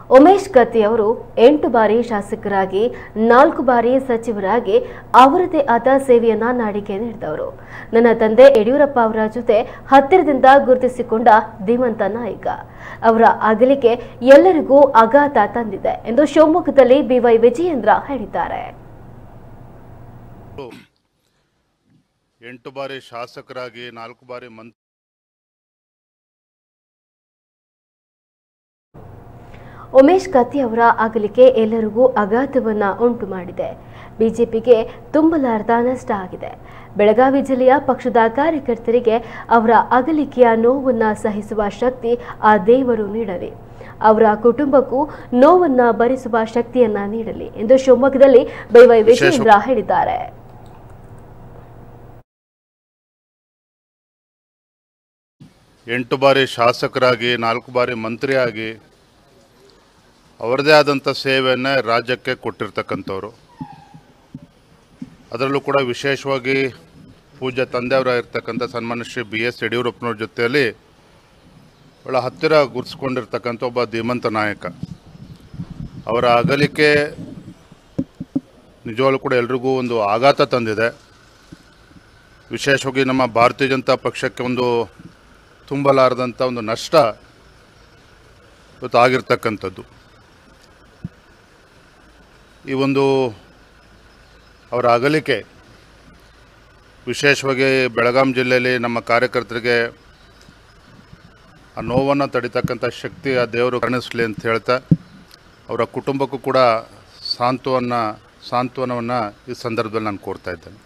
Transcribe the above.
ಉಮೇಶ್ ಕತ್ತಿ ಅವರು ಎಂಟು ಬಾರಿ ಶಾಸಕರಾಗಿ ನಾಲ್ಕು ಬಾರಿ ಸಚಿವರಾಗಿ ಅವರದೇ ಆದ ಸೇವೆಯನ್ನ ನಾಡಿಗೆ ನೀಡಿದವರು ನನ್ನ ತಂದೆ ಯಡಿಯೂರಪ್ಪ ಅವರ ಜೊತೆ ಹತ್ತಿರದಿಂದ ಗುರುತಿಸಿಕೊಂಡ ಧೀಮಂತ ನಾಯಕ ಅವರ ಅಗಲಿಕೆ ಎಲ್ಲರಿಗೂ ಆಘಾತ ತಂದಿದೆ ಎಂದು ಶಿವಮೊಗ್ಗದಲ್ಲಿ ಬಿವೈ ವಿಜಯೇಂದ್ರ ಹೇಳಿದ್ದಾರೆ ಎಂಟು ಬಾರಿ ಶಾಸಕರಾಗಿ ನಾಲ್ಕು ಬಾರಿ ಮಂತ್ರಿ ಉಮೇಶ್ ಕತ್ತಿ ಅವರ ಅಗಲಿಕೆ ಎಲ್ಲರಿಗೂ ಆಘಾತವನ್ನ ಉಂಟು ಮಾಡಿದೆ ಬಿಜೆಪಿಗೆ ತುಂಬಲಾರದ ನಷ್ಟ ಆಗಿದೆ ಬೆಳಗಾವಿ ಜಿಲ್ಲೆಯ ಪಕ್ಷದ ಕಾರ್ಯಕರ್ತರಿಗೆ ಅವರ ಅಗಲಿಕೆಯ ನೋವನ್ನ ಸಹಿಸುವ ಶಕ್ತಿ ಆ ದೇವರು ನೀಡಲಿ ಅವರ ಕುಟುಂಬಕ್ಕೂ ನೋವನ್ನ ಭರಿಸುವ ಶಕ್ತಿಯನ್ನ ನೀಡಲಿ ಎಂದು ಶಿವಮೊಗ್ಗದಲ್ಲಿ ಬೈವೈ ವಿಜಯೇಂದ್ರ ಹೇಳಿದ್ದಾರೆ ಎಂಟು ಬಾರಿ ಶಾಸಕರಾಗಿ ನಾಲ್ಕು ಬಾರಿ ಮಂತ್ರಿಯಾಗಿ ಅವರದೇ ಆದಂಥ ಸೇವೆಯನ್ನು ರಾಜ್ಯಕ್ಕೆ ಕೊಟ್ಟಿರ್ತಕ್ಕಂಥವ್ರು ಅದರಲ್ಲೂ ಕೂಡ ವಿಶೇಷವಾಗಿ ಪೂಜ್ಯ ತಂದೆಯವರಾಗಿರ್ತಕ್ಕಂಥ ಸನ್ಮಾನ್ಯ ಶ್ರೀ ಬಿ ಎಸ್ ಯಡಿಯೂರಪ್ಪನವ್ರ ಜೊತೆಯಲ್ಲಿ ಒಳ್ಳೆ ಹತ್ತಿರ ಗುರುತಿಸ್ಕೊಂಡಿರ್ತಕ್ಕಂಥ ಒಬ್ಬ ಧೀಮಂತ ನಾಯಕ ಅವರ ಅಗಲಿಕೆ ನಿಜವಾಗ್ಲೂ ಕೂಡ ಎಲ್ರಿಗೂ ಒಂದು ಆಘಾತ ತಂದಿದೆ ವಿಶೇಷವಾಗಿ ನಮ್ಮ ಭಾರತೀಯ ಜನತಾ ಪಕ್ಷಕ್ಕೆ ಒಂದು ತುಂಬಲಾರದಂಥ ಒಂದು ನಷ್ಟ ಇವತ್ತು ಆಗಿರ್ತಕ್ಕಂಥದ್ದು ಈ ಒಂದು ಅವರ ಅಗಲಿಕೆ ವಿಶೇಷವಾಗಿ ಬೆಳಗಾಂ ಜಿಲ್ಲೆಯಲ್ಲಿ ನಮ್ಮ ಕಾರ್ಯಕರ್ತರಿಗೆ ಆ ನೋವನ್ನು ತಡಿತಕ್ಕಂಥ ಶಕ್ತಿ ಆ ದೇವರು ಕರುಣಿಸಲಿ ಅಂತ ಹೇಳ್ತಾ ಅವರ ಕುಟುಂಬಕ್ಕೂ ಕೂಡ ಸಾಂತ್ವನ ಸಾಂತ್ವನವನ್ನು ಈ ಸಂದರ್ಭದಲ್ಲಿ ನಾನು ಕೋರ್ತಾ ಇದ್ದೇನೆ